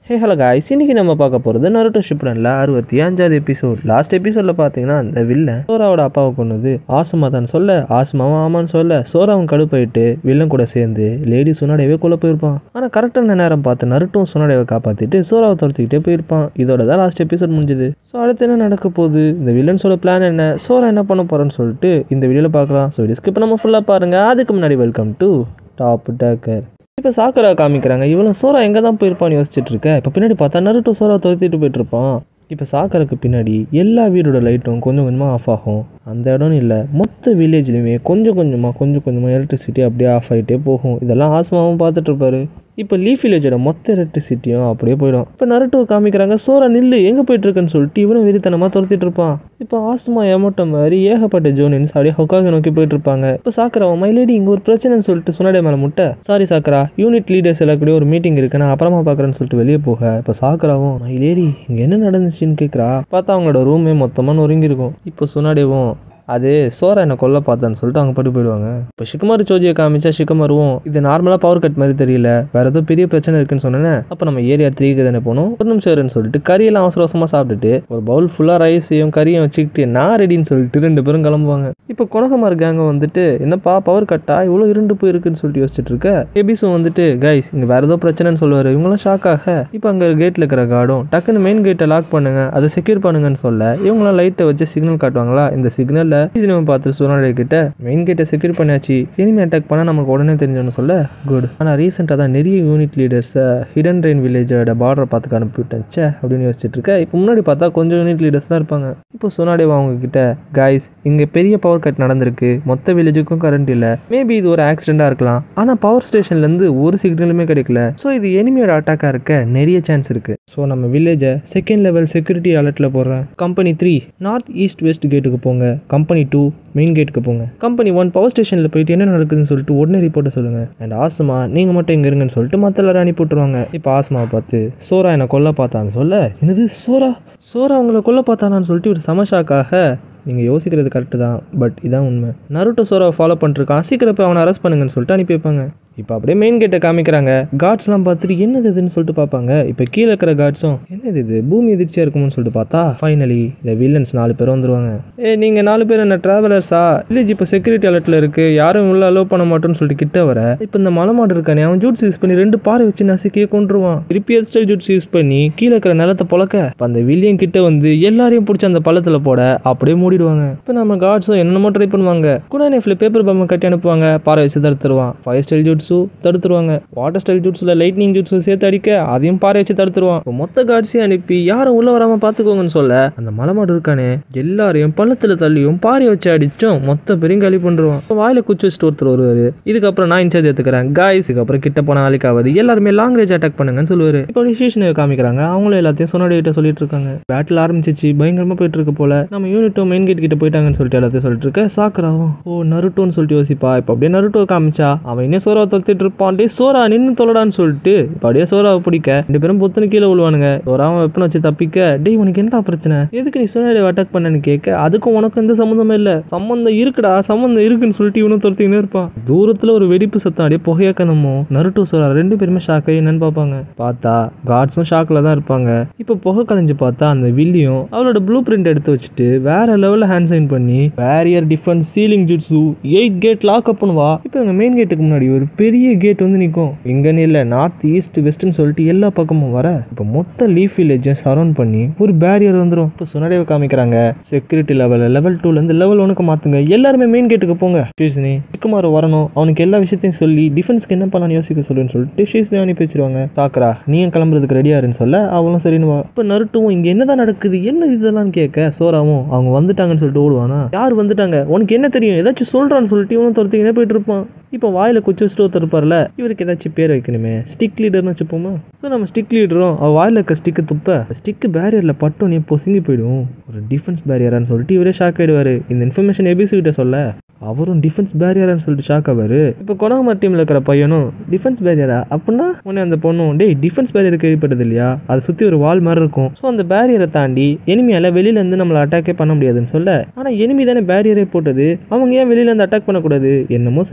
hey hello guys இன்னைக்கு நம்ம பார்க்க போகிறது நருட்டோ ஷிப்ரனில் அறுபத்தி அஞ்சாவது எபிசோட் லாஸ்ட் எபிசோடில் பார்த்தீங்கன்னா அந்த வில்லன் சோராவோட அப்பாவை கொண்டது ஆசுமா தான் சொல்ல ஆசுமாவும் ஆமான்னு சொல்ல சோராவும் கடுப்பாயிட்டு வில்லன் கூட சேர்ந்து லேடி சுனாடேவே கொல்ல போயிருப்பான் ஆனால் கரெக்டான நேரம் பார்த்து நருட்டும் சுனாடேவை காப்பாற்றிட்டு சோராவை துரத்திக்கிட்டே போயிருப்பான் இதோட தான் லாஸ்ட் எபிசோட் முடிஞ்சுது ஸோ அடுத்து என்ன நடக்க போகுது இந்த வில்லன்ஸோட பிளான் என்ன சோரா என்ன பண்ண போகிறேன்னு சொல்லிட்டு இந்த வீடியோவில் பார்க்கலாம் ஸோ ஸ்கிப் நம்ம ஃபுல்லாக பாருங்கள் அதுக்கு முன்னாடி வெல்கம் டு டாப் டேக்கர் இப்போ சாக்கரா காமிக்கிறாங்க இவளும் சோரா எங்கே தான் போயிருப்பான்னு யோசிச்சுட்டு இருக்க இப்போ பின்னாடி பார்த்தா நருட்டோ சோரா துரத்திட்டு போயிட்டு இருப்பான் இப்போ சாக்கருக்கு பின்னாடி எல்லா வீடோட லைட்டும் கொஞ்சம் கொஞ்சமாக ஆஃப் ஆகும் அந்த இடம்னு இல்லை மொத்த வில்லேஜ்லையுமே கொஞ்சம் கொஞ்சமாக கொஞ்சம் கொஞ்சமாக எலக்ட்ரிசிட்டி அப்படியே ஆஃப் ஆகிட்டே போகும் இதெல்லாம் ஆசமாவும் பார்த்துட்டு இருப்பாரு இப்போ லீஃப் வில்லேஜோட மொத்த எலக்ட்ரிசிட்டியும் அப்படியே போயிடும் இப்போ நருட்டோ காமிக்கிறாங்க சோரா நில்லு எங்கே போயிட்டு இருக்குன்னு சொல்லிட்டு இவனும் வெறித்தனமாக துரத்திட்டு இருப்பான் இப்போ ஆஸ்மா ஏமாட்ட மாதிரி ஏகப்பட்ட ஜோனின்ஸ் அப்படியே ஹொக்காக நோக்கி போயிட்டு இருப்பாங்க இப்போ சாக்கரா மைலேடி இங்கே ஒரு பிரச்சனைன்னு சொல்லிட்டு சுனாடே மேலே முட்டை சாரி சாக்கரா யூனிட் லீடர்ஸ் எல்லாம் கூட ஒரு மீட்டிங் இருக்கு நான் அப்புறமா பார்க்குறேன்னு சொல்லிட்டு வெளியே போக இப்போ சாக்கராவும் மைலேடி இங்கே என்ன நடந்துச்சுன்னு கேட்குறா பார்த்தா அவங்களோட ரூமே மொத்தமாக நொறுங்கி இருக்கும் இப்போ சுனாடேவும் அது சோரா என்னை கொல்ல பார்த்தான்னு சொல்லிட்டு அவங்க பட்டு போயிடுவாங்க இப்போ ஷிக்குமார் சோஜியை காமிச்சா ஷிக்குமாருவும் இது நார்மலாக பவர் கட் மாதிரி தெரியல வேற ஏதோ பெரிய பிரச்சனை இருக்குன்னு சொன்னேன் அப்போ நம்ம ஏரியா த்ரீக்கு தானே போகணும் ஒரு நிமிஷம் இருன்னு சொல்லிட்டு கறியெல்லாம் அவசர அவசரமாக சாப்பிட்டுட்டு ஒரு பவுல் ஃபுல்லாக ரைஸையும் கறியும் வச்சுக்கிட்டு நான் ரெடின்னு சொல்லிட்டு ரெண்டு பேரும் கிளம்புவாங்க இப்போ குணகுமார் கேங்க வந்துட்டு என்னப்பா பவர் கட்டா இவ்வளோ இருண்டு போயிருக்குன்னு சொல்லிட்டு யோசிச்சுட்டு இருக்க எபிஸும் வந்துட்டு கைஸ் இங்கே வேற ஏதோ பிரச்சனைன்னு சொல்லுவார் இவங்களாம் ஷாக் ஆக இப்போ அங்கே கேட்டில் இருக்கிற கார்டும் டக்குன்னு மெயின் கேட்டை லாக் பண்ணுங்க அதை செக்யூர் பண்ணுங்கன்னு சொல்ல இவங்களாம் லைட்டை வச்சு சிக்னல் காட்டுவாங்களா இந்த சிக்னலில் நம்ம பார்த்து சோனாடே கிட்ட மெயின் கேட்டை செக்யூர் பண்ணியாச்சு எனிமே அட்டாக் பண்ணால் நமக்கு உடனே தெரிஞ்சோன்னு சொல்ல குட் ஆனால் ரீசெண்டாக தான் நிறைய யூனிட் லீடர்ஸை ஹிடன் ரெயின் வில்லேஜோட பார்டரை பார்த்துக்க அனுப்பிவிட்டேன் ச்சே அப்படின்னு யோசிச்சுட்டு இருக்க இப்போ முன்னாடி பார்த்தா கொஞ்சம் யூனிட் லீடர்ஸ் தான் இருப்பாங்க இப்போ சோனாடேவா அவங்க கிட்ட காய்ஸ் இங்கே பெரிய பவர் கட் நடந்திருக்கு மொத்த வில்லேஜுக்கும் கரண்ட் இல்லை மேபி இது ஒரு ஆக்சிடெண்ட்டாக இருக்கலாம் ஆனால் பவர் ஸ்டேஷன்லேருந்து ஒரு சிக்னலுமே கிடைக்கல ஸோ இது எனிமியோட அட்டாக்காக இருக்க நிறைய சான்ஸ் இருக்கு ஸோ நம்ம வில்லேஜை செகண்ட் லெவல் செக்யூரிட்டி அலர்ட்டில் போடுறேன் company three north east west கேட்டுக்கு போங்க கம்பெனி டூ மெயின் கேட்டுக்கு போங்க கம்பெனி ஒன் பவர் ஸ்டேஷனில் போயிட்டு என்ன நடக்குதுன்னு சொல்லிட்டு உடனே ரிப்போர்ட்டை சொல்லுங்கள் அண்ட் ஆசமா நீங்கள் மட்டும் இங்கே இருங்கன்னு சொல்லிட்டு மற்ற எல்லாரும் அனுப்பி விட்ருவாங்க இப்போ ஆசமாவை பார்த்து சோரா என்னை கொல்ல பார்த்தான்னு சொல்ல என்னது சோரா சோரா அவங்கள கொல்ல பார்த்தானான்னு சொல்லிட்டு ஒரு சமஷாக்காக நீங்கள் யோசிக்கிறது கரெக்டு தான் பட் இதான் உண்மை நருட்டோ சோராவை ஃபாலோ பண்ணிருக்கான் சீக்கிரம் போய் அவனை அரெஸ்ட் பண்ணுங்கன்னு சொல்லிட்டு அனுப்பி வைப்பாங்க இப்போ அப்படியே மெயின் கேட்டை காமிக்கிறாங்க காட்ஸ்லாம் பார்த்துட்டு என்னது இதுன்னு சொல்லிட்டு பார்ப்பாங்க இப்போ கீழே இருக்கிற காட்ஸும் என்னது இது பூமி எதிர்ச்சியாக இருக்கும்னு சொல்லிட்டு பார்த்தா ஃபைனலி இந்த வில்லன்ஸ் நாலு பேர் வந்துருவாங்க ஏ நீங்கள் நாலு பேர் என்ன ட்ராவலர்ஸா வில்லேஜ் இப்போ செக்யூரிட்டி அலர்ட்டில் இருக்குது யாரும் உள்ள அலோவ் பண்ண மாட்டோம்னு சொல்லிட்டு கிட்ட வர இப்போ இந்த மலை மாடு இருக்கானே அவன் ஜூட்ஸ் யூஸ் பண்ணி ரெண்டு பாறை வச்சு நசுக்கியே கொண்டுருவான் திருப்பி எஸ்டல் ஜூட்ஸ் யூஸ் பண்ணி கீழே இருக்கிற நிலத்தை பொழக்க இப்போ அந்த வில்லியன் கிட்ட வந்து எல்லாரையும் பிடிச்சி அந்த பள்ளத்தில் போட அப்படியே மூடிடுவாங்க இப்போ நம்ம காட்ஸும் என்னென்னமோ ட்ரை பண்ணுவாங்க குணா நெஃப்ல பேப்பர் பம்மை கட்டி அனுப்புவாங்க பாறை வச்சு தடுத்துருவான் ஃபைவ் ஸ்டைல் ஜூட்ஸு தடுத்துருவாங்க வாட்டர் ஸ்டைல் ஜூட்ஸில் லைட்னிங் ஜூட்ஸும் சேர்த்து அடிக்க அதையும் பாறை வச்சு தடுத்துருவான் இப்போ மொத்த காட்ஸையும் அனுப்பி யாரும் உள்ள வராமல் பார்த்துக்கோங்கன்னு சொல்ல அந்த மலைமாடு இருக்கானே எல்லாரையும் பள்ளத்தில் தள்ளியும் பாறையை வச்சு அடிச்சும் மொத்த பேரையும் காலி பண்ணுருவான் இப்போ வாயில குச்சி வச்சுட்டு ஒருத்தர் வருவார் இதுக்கப்புறம் நான் இன்சார்ஜ் எடுத்துக்கிறேன் காய்ஸ் இதுக்கப்புறம் கிட்ட போன நாளைக்கு ஆகுது எல்லாருமே லாங் ரேஞ்ச் அட்டாக் பண்ணுங்கன்னு சொல்லுவார் இப்போ ஸ்டேஷனை காமிக்கிறாங்க அவங்களும் எல்லாத்தையும் சொன்னாடிட்ட சொல்லிட்டு இருக்காங்க பேட்டில் ஆரம்பிச்சிச்சு பயங்கரமாக போயிட்டு இருக்கு போல நம்ம யூனிட்டும் மெயின் கேட் கிட்ட போயிட்டாங்கன்னு சொல்லிட்டு எல்லாத்தையும் சொல்லிட்டு இருக்க சாக்குறாவும் ஓ நருட்டோன்னு சொல்லிட்டு யோசிப்பா இப்போ அப்படியே நருட்டோ காமிச்சா அவன் இன்னும் சோறாவை தொத்திட்டு இருப்பான் டே சோரா நின்று தொலடான்னு சொல்லிட்டு இப்போ அப்படியே சோறாவை பிடிக்க ரெண்டு பேரும் பொத்துன்னு கீழே விழுவானுங்க சோறாவும் வெப்பனை வச்சு தப்பிக்க டேய் உனக்கு என்னடா பிரச்சனை எதுக்கு நீ சொன்னாடி அட்டாக் பண்ணேன்னு கேட்க அதுக்கும் உனக்கு எந்த சம்மந்தமே இல்லை சம்மந்தம் இருக்குடா சம்மந்தம் இருக்குன்னு சொல்லிட்டு இவனும் துரத்திக்கினே இருப்பான் தூரத்தில் ஒரு வெடிப்பு சத்தம் அப்படியே புகையாக்கணுமோ நருட்டோ சோரா ரெண்டு பேருமே ஷாக் ஆகி என்னன்னு பார்ப்பாங்க பார்த்தா காட்ஸும் ஷாக்கில் தான் இருப்பாங்க இப்போ புகை கலைஞ்சு பார்த்தா அந்த வில்லியும் அவளோட ப்ளூ பிரிண்ட் எடுத்து வச்சுட்டு வேற லெவலில் ஹேண்ட் சைன் பண்ணி பேரியர் டிஃபென்ஸ் சீலிங் ஜுட்ஸு எயிட் கேட் லாக் அப்னு வா இப்போ எங்கள் மெயின் கேட்டுக்கு முன்னாடி ஒரு பெரிய கேட் வந்து நிற்கும் எங்கன்னு இல்லை நார்த் ஈஸ்ட் வெஸ்ட்னு சொல்லிட்டு எல்லா பக்கமும் வர இப்போ மொத்த லீஃப் வில்லேஜும் சரௌண்ட் பண்ணி ஒரு பேரியர் வந்துடும் இப்போ சுனடேவை காமிக்கிறாங்க செக்யூரிட்டி லெவல் லெவல் டூலேருந்து லெவல் ஒனுக்கு மாற்றுங்க எல்லாருமே மெயின் கேட்டுக்கு போங்க ஷீஸ்னி சிக்குமார் வரணும் அவனுக்கு எல்லா விஷயத்தையும் சொல்லி டிஃபென்ஸ்க்கு என்ன பண்ணலாம்னு யோசிக்க சொல்லுன்னு சொல்லிட்டு ஷீஸ்னி அனுப்பி வச்சிருவாங்க சாக்கரா நீயும் கிளம்புறதுக்கு ரெடியாருன்னு சொல்ல அவளும் சரின்னு வா இப்போ நருட்டுவும் இங்கே என்னதான் நடக்குது என்ன இதெல்லாம் கேட்க சோராவும் அவங்க வந்துட்டாங்கன்னு சொல்லிட்டு ஓடுவானா யார் வந்துட்டாங்க உனக்கு என்ன தெரியும் ஏதாச்சும் சொல்கிறான்னு சொல்லிட்டு இவனும் துரத்திக்கினே போயிட்டு இருப்பான் இப்போ வாயில் குச்சி வச்சுட்டு ஒருத்தர் இருப்பார்ல இவருக்கு ஏதாச்சும் பேர் வைக்கணுமே ஸ்டிக் லீடர்னு வச்சுப்போமா ஸோ நம்ம ஸ்டிக் லீடரும் அவள் வாயில் இருக்க ஸ்டிக்கு துப்ப ஸ்டிக்கு பேரியரில் பட்டோன்னே பொசுங்கி போயிடும் ஒரு டிஃபென்ஸ் பேரியரான்னு சொல்லிட்டு இவரே ஷாக் ஆயிடுவார் இந்த இன்ஃபர்மேஷன் எபிசி கிட்ட சொல்ல அவரும் டிஃபென்ஸ் பேரியரான்னு சொல்லிட்டு ஷாக் ஆவார் இப்போ கொனகுமார் டீமில் இருக்கிற பையனும் டிஃபென்ஸ் பேரியரா அப்படின்னா உடனே அந்த பொண்ணும் டேய் டிஃபென்ஸ் பேரியர் கேள்விப்பட்டது இல்லையா அதை சுற்றி ஒரு வால் மாதிரி இருக்கும் ஸோ அந்த பேரியரை தாண்டி எனிமியால் வெளியிலேருந்து நம்மளை அட்டாக்கே பண்ண முடியாதுன்னு சொல்ல ஆனால் எனிமி தானே பேரியரே போட்டது அவங்க ஏன் வெளியிலேருந்து அட்டாக் பண்ணக்கூடாது என்னமோ சரியில்லைன்னு சொல்ல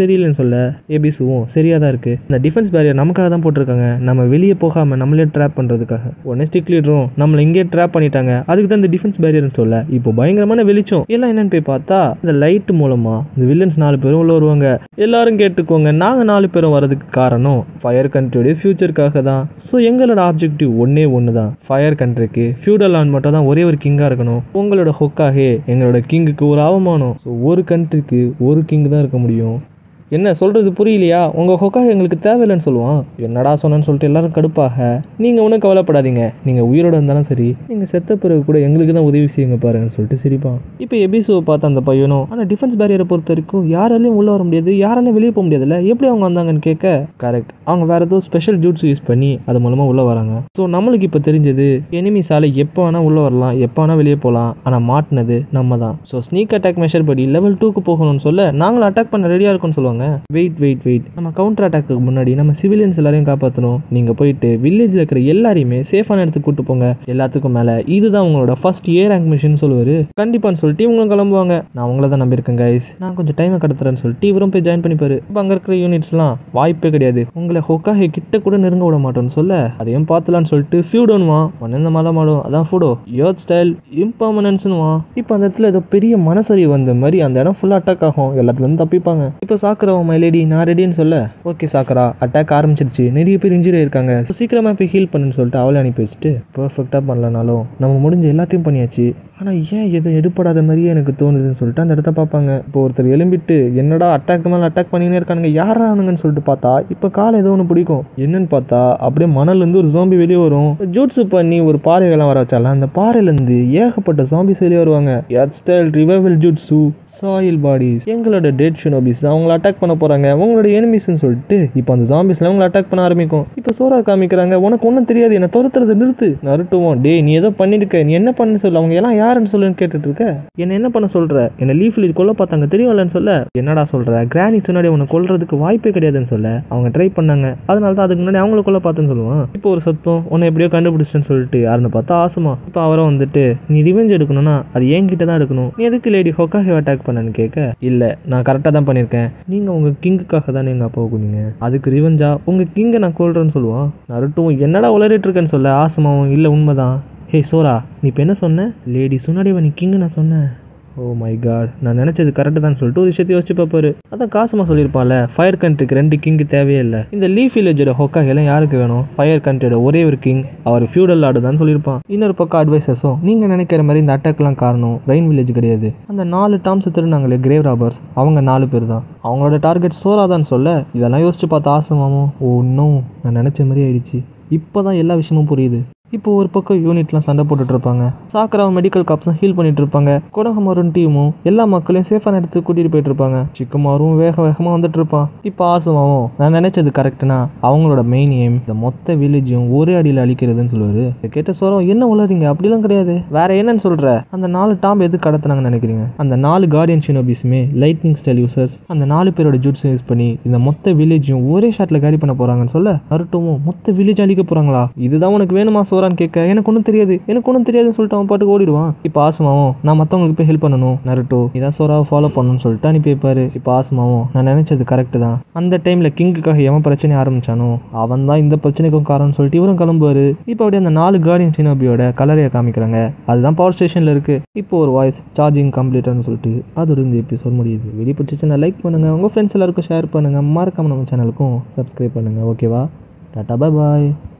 சொல்ல எபிசுவும் சரியாக தான் இருக்குது இந்த டிஃபென்ஸ் பேரியர் நமக்காக தான் போட்டிருக்காங்க நம்ம வெளியே போகாமல் நம்மளே ட்ராப் பண்ணுறதுக்காக உடனே ஸ்டிக் லீடரும் நம்மளை இங்கே ட்ராப் பண்ணிட்டாங்க அதுக்கு தான் இந்த டிஃபென்ஸ் பேரியர்னு சொல்ல இப்போ பயங்கரமான வெளிச்சம் எல்லாம் என்னன்னு போய் பார்த்தா இந்த லைட் மூலமாக இந்த வில்லன்ஸ் நாலு பேரும் உள்ள வருவாங்க எல்லாரும் கேட்டுக்கோங்க நாங்கள் நாலு பேரும் வரதுக்கு காரணம் ஃபயர் கண்ட்ரியோடைய ஃபியூச்சருக்காக தான் ஸோ எங்களோட ஆப்ஜெக்டிவ் ஒன்றே ஒன்று தான் ஃபயர் கண்ட்ரிக்கு ஃபியூடல் ஆன் மட்டும் தான் ஒரே ஒரு கிங்காக இருக்கணும் உங்களோட ஹொக்காகே எங்களோட கிங்குக்கு ஒரு அவமானம் ஸோ ஒரு கண்ட்ரிக்கு ஒரு கிங் தான் இருக்க முடியும் என்ன சொல்கிறது புரியலையா உங்கள் ஹொக்காக எங்களுக்கு தேவையில்லைன்னு சொல்லுவான் என்னடா சொன்னேன்னு சொல்லிட்டு எல்லாரும் கடுப்பாக நீங்கள் ஒன்றும் கவலைப்படாதீங்க நீங்கள் உயிரோட இருந்தாலும் சரி நீங்கள் செத்த பிறகு கூட எங்களுக்கு தான் உதவி செய்யுங்க பாருங்கன்னு சொல்லிட்டு சிரிப்பான் இப்போ எபிசுவை பார்த்த அந்த பையனும் ஆனால் டிஃபென்ஸ் பேரியரை பொறுத்த வரைக்கும் யாராலையும் உள்ளே வர முடியாது யாராலையும் வெளியே போக முடியாதுல்ல எப்படி அவங்க வந்தாங்கன்னு கேட்க கரெக்ட் அவங்க வேறு ஏதோ ஸ்பெஷல் ஜூட்ஸ் யூஸ் பண்ணி அது மூலமாக உள்ளே வராங்க ஸோ நம்மளுக்கு இப்போ தெரிஞ்சது எனிமிஸால் எப்போ வேணால் உள்ளே வரலாம் எப்போ வேணால் வெளியே போகலாம் ஆனால் மாட்டினது நம்ம தான் ஸோ ஸ்னீக் அட்டாக் மெஷர் படி லெவல் டூக்கு போகணும்னு சொல்ல நாங்களும் அட்டாக் பண்ண ரெடியாக இருக்கோம்னு சொல்லுவாங்க வெயிட் வெயிட் வெயிட் நம்ம கவுண்டர் அட்டாக்கு முன்னாடி நம்ம சிவிலியன்ஸ் எல்லாரையும் காப்பாற்றணும் நீங்கள் போயிட்டு வில்லேஜில் இருக்கிற எல்லாரையுமே சேஃபான இடத்துக்கு கூட்டு போங்க எல்லாத்துக்கும் மேலே இதுதான் உங்களோட ஃபர்ஸ்ட் ஏ ரேங்க் மிஷன் சொல்லுவார் கண்டிப்பான்னு சொல்லிட்டு இவங்களும் கிளம்புவாங்க நான் உங்களை தான் நம்பியிருக்கேன் கைஸ் நான் கொஞ்சம் டைமை கடத்துறேன்னு சொல்லிட்டு இவரும் போய் ஜாயின் பண்ணிப்பாரு இப்போ அங்கே இருக்கிற யூனிட்ஸ்லாம் வாய்ப்பே கிடையாது உங்களை ஹொக்காஹே கிட்ட கூட நெருங்க விட மாட்டோம்னு சொல்ல அதையும் பார்த்துலான்னு சொல்லிட்டு ஃபியூடோன்வா ஒன்று இந்த மலை மாடும் அதான் ஃபுடோ யோத் ஸ்டைல் இம்பர்மனன்ஸ்னுவா இப்போ அந்த இடத்துல ஏதோ பெரிய மனசரி வந்த மாதிரி அந்த இடம் ஃபுல்லாக அட்டாக் ஆகும் எல்லாத்துலேருந்து தப்பிப்பாங்க இப்போ சாக்குறவ மை லேடி நான் ரெடின்னு சொல்ல ஓகே சாக்கரா அட்டாக் ஆரம்பிச்சிருச்சு நிறைய பேர் இன்ஜுரி ஆயிருக்காங்க So, சீக்கிரமா போய் ஹீல் பண்ணுன்னு சொல்லிட்டு அவளை அனுப்பி வச்சுட்டு பர்ஃபெக்டாக பண்ணலனாலும் நம்ம முடிஞ்ச எல்லாத்தையும் பண்ணியாச்சு ஆனால் ஏன் எதுவும் எடுப்படாத மாதிரியே எனக்கு தோணுதுன்னு சொல்லிட்டு அந்த இடத்த பார்ப்பாங்க இப்போ ஒருத்தர் எழும்பிட்டு என்னடா அட்டாக் மேலே அட்டாக் பண்ணினே இருக்கானுங்க யாரானுங்கன்னு சொல்லிட்டு பார்த்தா இப்போ காலை ஏதோ ஒன்று பிடிக்கும் என்னன்னு பார்த்தா அப்படியே மணல்லேருந்து ஒரு ஜாம்பி வெளியே வரும் ஜூட்ஸு பண்ணி ஒரு பாறைகள்லாம் வர வச்சால அந்த பாறையிலேருந்து ஏகப்பட்ட ஜாம்பிஸ் வெளியே வருவாங்க எத் ஸ்டைல் ரிவைவல் ஜூட்ஸு சாயில் பாடிஸ் எங்களோட டெட் ஷினோபிஸ் அவங்கள அட்டாக் பண்ண போகிறாங்க உங்களோட எனிமிஸ்ன்னு சொல்லிட்டு இப்போ அந்த ஜாம்பிஸ்லாம் அவங்கள அட்டாக் பண்ண ஆரம்பிக்கும் இப்போ சோரா காமிக்கிறாங்க உனக்கு ஒன்றும் தெரியாது என்ன துரத்துறதை நிறுத்து நருட்டுவோம் டேய் நீ ஏதோ பண்ணிருக்க நீ என்ன பண்ணு சொல்லு அவங்க எல்லாம் யாருன்னு சொல்லுன்னு கேட்டுட்டு இருக்க என்ன என்ன பண்ண சொல்ற என்ன லீஃப்ல கொல்ல பார்த்தாங்க தெரியும்லன்னு சொல்ல என்னடா சொல்ற கிராணி முன்னாடி உன்னை கொல்றதுக்கு வாய்ப்பே கிடையாதுன்னு சொல்ல அவங்க ட்ரை பண்ணாங்க அதனால தான் அதுக்கு முன்னாடி அவங்கள கொல்ல பார்த்தேன்னு சொல்லுவான் இப்போ ஒரு சத்தம் உன்னை எப்படியோ கண்டுபிடிச்சிட்டேன்னு சொல்லிட்டு யாருன்னு பார்த்தா ஆசமா இப்போ அவரை வந்துட்டு நீ ரிவெஞ்ச் எடுக்கணும்னா அது என்கிட்ட தான் எடுக்கணும் நீ எதுக்கு லேடி ஹொக்காஹே அட்டாக் பண்ணன்னு கேட்க இல்லை நான் கரெக்டாக தான் பண்ணியிருக்கேன் நீங்கள் உங்கள் கிங்குக்காக தானே எங்கள் அப்பாவை கொண்டீங்க அதுக்கு ரிவெஞ்சா உங்கள் கிங்கை நான் கொல்றேன்னு சொல்லுவான் நருட்டும் என்னடா உளறிட்டு இருக்கேன்னு சொல்ல ஆசமாவும் இல்லை உண்மைதான் ஹே சோரா நீ இப்போ என்ன சொன்ன லேடி சுனாடிவா நீ கிங்கு நான் சொன்னேன் ஓ மை காட் நான் நினச்சது கரெக்டு தான் சொல்லிட்டு ஒரு விஷயத்தை யோசிச்சு பார்ப்பாரு அதான் காசுமா சொல்லியிருப்பான்ல ஃபயர் கண்ட்ரிக்கு ரெண்டு கிங்கு தேவையே இல்லை இந்த லீஃப் வில்லேஜோட ஹொக்காக எல்லாம் யாருக்கு வேணும் ஃபயர் கண்ட்ரியோட ஒரே ஒரு கிங் அவர் ஃபியூடல் ஆடு தான் சொல்லியிருப்பான் இன்னொரு பக்கம் அட்வைசஸும் நீங்கள் நினைக்கிற மாதிரி இந்த அட்டாக்லாம் காரணம் ரெயின் வில்லேஜ் கிடையாது அந்த நாலு டாம்ஸ் திருநாங்களே கிரேவ் ராபர்ஸ் அவங்க நாலு பேர் தான் அவங்களோட டார்கெட் சோராதான்னு சொல்ல இதெல்லாம் யோசிச்சு பார்த்த ஆசமாவும் ஓ இன்னும் நான் நினச்ச மாதிரி ஆயிடுச்சு இப்போ தான் எல்லா விஷயமும் புரியுது இப்போ ஒரு பக்கம் யூனிட்லாம் சண்டை போட்டுட்டு இருப்பாங்க சாக்கராவை மெடிக்கல் காப்ஸும் ஹீல் பண்ணிட்டு இருப்பாங்க கொடகமாரும் டீமும் எல்லா மக்களையும் சேஃபான இடத்துக்கு கூட்டிட்டு போயிட்டு இருப்பாங்க சிக்கமாரும் வேக வேகமாக வந்துட்டு இருப்பான் இப்போ ஆசமாவும் நான் நினைச்சது கரெக்டுனா அவங்களோட மெயின் எய்ம் இந்த மொத்த வில்லேஜையும் ஒரே அடியில் அழிக்கிறதுன்னு சொல்லுவாரு இதை கேட்ட சோரம் என்ன உளறீங்க அப்படிலாம் கிடையாது வேற என்னன்னு சொல்ற அந்த நாலு டாம் எது கடத்துனாங்கன்னு நினைக்கிறீங்க அந்த நாலு கார்டியன் ஷினோபிஸுமே லைட்னிங் ஸ்டைல் யூசர்ஸ் அந்த நாலு பேரோட ஜூட்ஸும் யூஸ் பண்ணி இந்த மொத்த வில்லேஜையும் ஒரே ஷாட்ல காலி பண்ண போறாங்கன்னு சொல்ல நருட்டோவும் மொத்த வில்லேஜ் அழிக்க போறாங்களா இதுதான் உனக்கு வேணுமா சோரான்னு கேட்க எனக்கு ஒன்றும் தெரியாது எனக்கு ஒன்றும் தெரியாதுன்னு சொல்லிட்டு அவன் பாட்டுக்கு ஓடிடுவான் இப்போ ஆசமாவும் நான் மற்றவங்களுக்கு போய் ஹெல்ப் பண்ணணும் நருட்டோ இதான் சோராவை ஃபாலோ பண்ணணும்னு சொல்லிட்டு அனுப்பி வைப்பாரு இப்போ ஆசமாவும் நான் நினைச்சது கரெக்டு தான் அந்த டைம்ல கிங்குக்காக எவன் பிரச்சனை ஆரம்பிச்சானோ அவன் தான் இந்த பிரச்சனைக்கும் காரணம்னு சொல்லிட்டு இவரும் கிளம்புவாரு இப்போ அப்படியே அந்த நாலு கார்டியன் ஷினோபியோட கலரையை காமிக்கிறாங்க அதுதான் பவர் ஸ்டேஷனில் இருக்கு இப்போ ஒரு வாய்ஸ் சார்ஜிங் கம்ப்ளீட்டான்னு சொல்லிட்டு அதோட இந்த எபிசோட் முடியுது வெளியே பிடிச்சிச்சுன்னா லைக் பண்ணுங்க உங்க ஃப்ரெண்ட்ஸ் எல்லாருக்கும் ஷேர் பண்ணுங்க மறக்காம நம்ம சேனலுக்கும் சப்ஸ்கிரைப் பண்ணுங்க ஓகேவா டாட்டா பாய்